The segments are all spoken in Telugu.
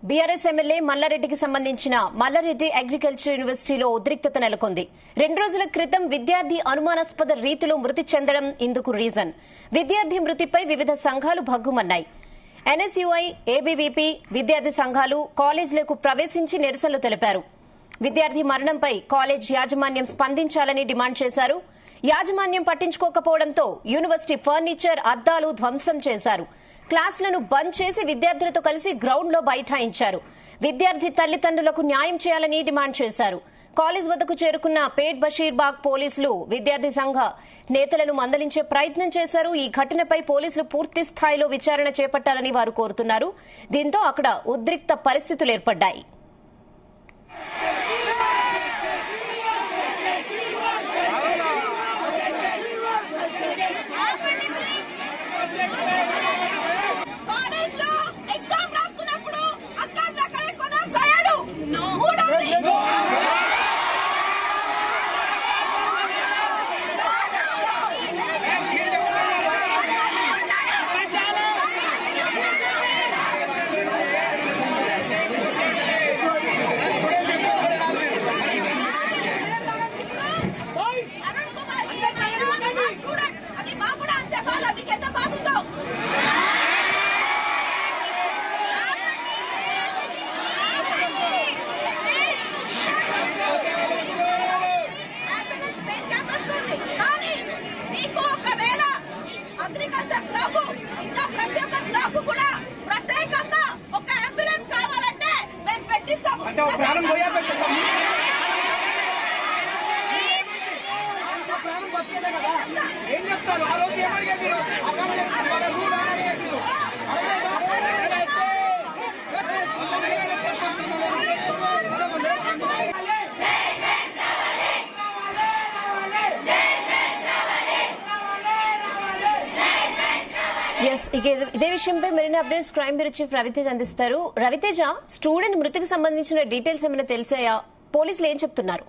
బీఆర్ఎస్ ఎమ్మెల్యే మల్లారెడ్డికి సంబంధించిన మల్లారెడ్డి అగ్రికల్చర్ యూనివర్సిటీలో ఉద్రిక్తత నెలకొంది రెండు రోజుల క్రితం విద్యార్థి అనుమానాస్పద రీతిలో మృతి చెందడం ఇందుకు రీజన్ విద్యార్థి మృతిపై వివిధ సంఘాలు భగ్గుమన్నాయి ఎన్ఎస్యుఐ ఏబీవీపీ విద్యార్థి సంఘాలు కాలేజీలకు ప్రవేశించి నిరసనలు తెలిపారు విద్యార్థి మరణంపై కాలేజ్ యాజమాన్యం స్పందించాలని డిమాండ్ చేశారు యాజమాన్యం పట్టించుకోకపోవడంతో యూనివర్సిటీ ఫర్నిచర్ అద్దాలు ధ్వంసం చేశారు క్లాసులను బంద్ చేసి విద్యార్థులతో కలిసి గ్రౌండ్లో బైఠాయించారు విద్యార్థి తల్లిదండ్రులకు న్యాయం చేయాలని డిమాండ్ చేశారు కాలేజ్ వద్దకు చేరుకున్న పేట్ బషీర్బాగ్ పోలీసులు విద్యార్థి సంఘ నేతలను మందలించే ప్రయత్నం చేశారు ఈ ఘటనపై పోలీసులు పూర్తి స్థాయిలో విచారణ చేపట్టాలని వారు కోరుతున్నారు దీంతో అక్కడ ఉద్రిక్త పరిస్థితులు ఏర్పడ్డాయి కాలేజ్ లో ఎగ్జామ్ రాస్తున్నప్పుడు అక్కడ అక్కడే కొలాప్స్ అయ్యాడు మూడోది అరుణ్ కుమార్ ఈ మా స్టూడెంట్ అది మాకు కూడా అంతే బాధ మీకు ఎంత బాధ ఉందో అంబులెన్స్ మెయిన్ క్యాంపస్ లో ఉంది కానీ మీకు ఒకవేళ అగ్రికల్చర్ బ్లాక్ ఇంకా ప్రతి ఒక్క బ్లాక్ కూడా ప్రత్యేకంగా ఒక అంబులెన్స్ కావాలంటే మేము పెట్టిస్తాము అంటే ఒక ప్రాణం పోయా పెట్టేద్దాం. ఒక ప్రాణం బతికేదే కదా ఏం చెప్తారు ఆ రోజు ఏమడిగారు మీరు అకామిడేషన్ వాళ్ళ రూల్ అని అడిగారు మీరు అడగలేదా? వంద వేలైనా చెప్పాల్సింది ఎస్ ఇక ఇదే- ఇదే విషయంపై మరిన్ని updates crime bureau chief Ravitej అందిస్తారు రవితేజ స్టూడెంట్ మృతికి సంబంధించిన డీటెయిల్స్ ఏమైనా తెలిసాయా పోలీసులు ఏం చెప్తున్నారు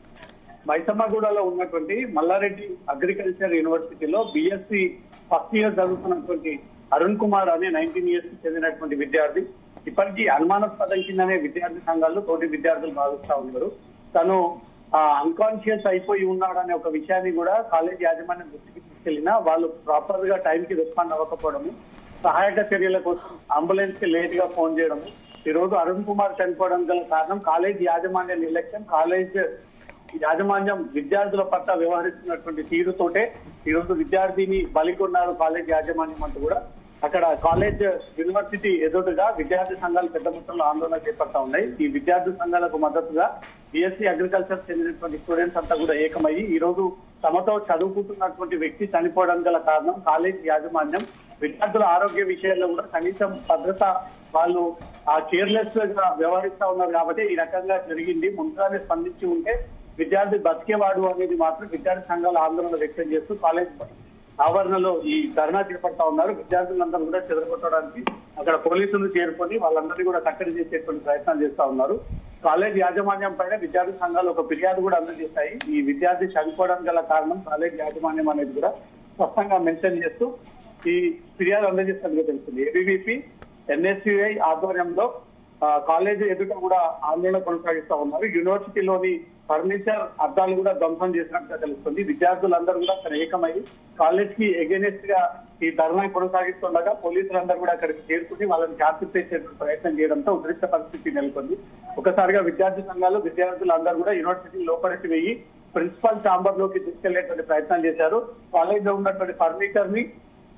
మైసమ్మగూడలో ఉన్నటువంటి మల్లారెడ్డి అగ్రికల్చర్ యూనివర్సిటీలో బిఎస్సి ఫస్ట్ ఇయర్ చదువుతున్నటువంటి అరుణ్ కుమార్ అనే నైన్టీన్ ఇయర్స్ కి చెందినటువంటి విద్యార్థి ఇప్పటికీ అనుమానాస్పదం కిందనే విద్యార్థి సంఘాలు తోటి విద్యార్థులు భావిస్తా ఉన్నారు తను అన్కాన్షియస్ అయిపోయి ఉన్నాడనే ఒక విషయాన్ని కూడా కాలేజ్ యాజమాన్యం దృష్టికి తీసుకెళ్లినా వాళ్ళు ప్రాపర్ గా టైం కి రెస్పాండ్ అవ్వకపోవడము సహాయక చర్యల కోసం అంబులెన్స్ కి లేట్ గా ఫోన్ చేయడము ఈ రోజు అరుణ్ కుమార్ చనిపోవడం గల కారణం కాలేజ్ యాజమాన్య నిర్లక్ష్యం కాలేజ్ యాజమాన్యం విద్యార్థుల పట్ల వ్యవహరిస్తున్నటువంటి తీరుతోటే ఈ రోజు విద్యార్థిని బలికొన్నారు కాలేజ్ యాజమాన్యం అంటూ కూడా అక్కడ కాలేజ్ యూనివర్సిటీ ఎదురుగా విద్యార్థి సంఘాలు పెద్ద మొత్తంలో ఆందోళన చేపడతా ఉన్నాయి ఈ విద్యార్థి సంఘాలకు మద్దతుగా బిఎస్సీ అగ్రికల్చర్ చెందినటువంటి స్టూడెంట్స్ అంతా కూడా ఏకమయ్యి ఈ రోజు తమతో చదువుకుంటున్నటువంటి వ్యక్తి చనిపోవడం గల కారణం కాలేజ్ యాజమాన్యం విద్యార్థుల ఆరోగ్య విషయాల్లో కూడా కనీసం భద్రత వాళ్ళు ఆ కేర్లెస్ గా వ్యవహరిస్తా ఉన్నారు కాబట్టి ఈ రకంగా జరిగింది ముందుగానే స్పందించి ఉంటే విద్యార్థి బతికేవాడు అనేది మాత్రం విద్యార్థి సంఘాల ఆందోళన వ్యక్తం చేస్తూ కాలేజ్ ఆవరణలో ఈ ధర్నా చేపడతా ఉన్నారు విద్యార్థులందరూ కూడా చెదరగొట్టడానికి అక్కడ పోలీసులు చేరుకొని వాళ్ళందరినీ కూడా కట్టడి చేసేటువంటి ప్రయత్నాలు చేస్తా ఉన్నారు కాలేజ్ యాజమాన్యం పైన విద్యార్థి సంఘాలు ఒక ఫిర్యాదు కూడా అందజేస్తాయి ఈ విద్యార్థి చనిపోవడం గల కారణం కాలేజ్ యాజమాన్యం అనేది కూడా స్పష్టంగా మెన్షన్ చేస్తూ ఈ ఫిర్యాదు అందజేస్తున్నట్టుగా తెలుస్తుంది ఏబీవీపీ ఎన్ఎస్యుఐ ఆధ్వర్యంలో ఆ, కాలేజీ ఎదుట కూడా ఆందోళన కొనసాగిస్తా ఉన్నారు యూనివర్సిటీలోని ఫర్నిచర్ అద్దాలు కూడా ధ్వంసం చేసినట్టుగా తెలుస్తుంది విద్యార్థులందరూ కూడా అక్కడ ఏకమై కాలేజ్ కి ఎగెనిస్ట్ గా ఈ ధర్నా కొనసాగిస్తుండగా పోలీసులందరూ కూడా అక్కడికి చేరుకుని వాళ్ళని చేసే ప్రయత్నం చేయడంతో ఉద్రిక్త పరిస్థితి నెలకొంది ఒకసారిగా విద్యార్థి సంఘాలు విద్యార్థులందరూ కూడా యూనివర్సిటీ లోపలికి వెయ్యి ప్రిన్సిపల్ ఛాంబర్ లోకి తీసుకెళ్లేటువంటి ప్రయత్నం చేశారు కాలేజ్ లో ఉన్నటువంటి ఫర్నిచర్ ని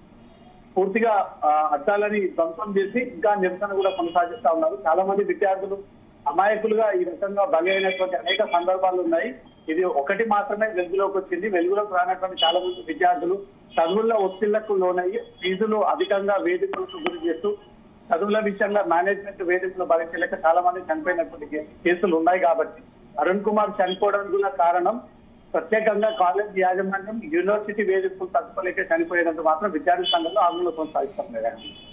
పూర్తిగా ఆ, అద్దాలని ధ్వంసం చేసి ఇంకా నిరసన కూడా కొనసాగిస్తా ఉన్నారు చాలా మంది విద్యార్థులు అమాయకులుగా ఈ రకంగా బలి అయినటువంటి అనేక సందర్భాలు ఉన్నాయి ఇది ఒకటి మాత్రమే వెలుగులోకి వచ్చింది వెలుగులోకి రానటువంటి చాలా మంది విద్యార్థులు చదువుల్లో ఒత్తిళ్లకు లోనయ్యి ఫీజులు అధికంగా వేధింపులకు గురి చేస్తూ చదువుల విషయంలో మేనేజ్మెంట్ వేధింపులు భరించలేక చాలా మంది చనిపోయినటువంటి కే- కేసులు ఉన్నాయి కాబట్టి అరుణ్ కుమార్ చనిపోవడం గల కారణం ప్రత్యేకంగా కాలేజ్ యాజమాన్యం యూనివర్సిటీ వేధింపులు తట్టుకోలేక చనిపోయినందుకు మాత్రం విద్యార్థి సంఘంలో ఆందోళన కొనసాగిస్తున్నారు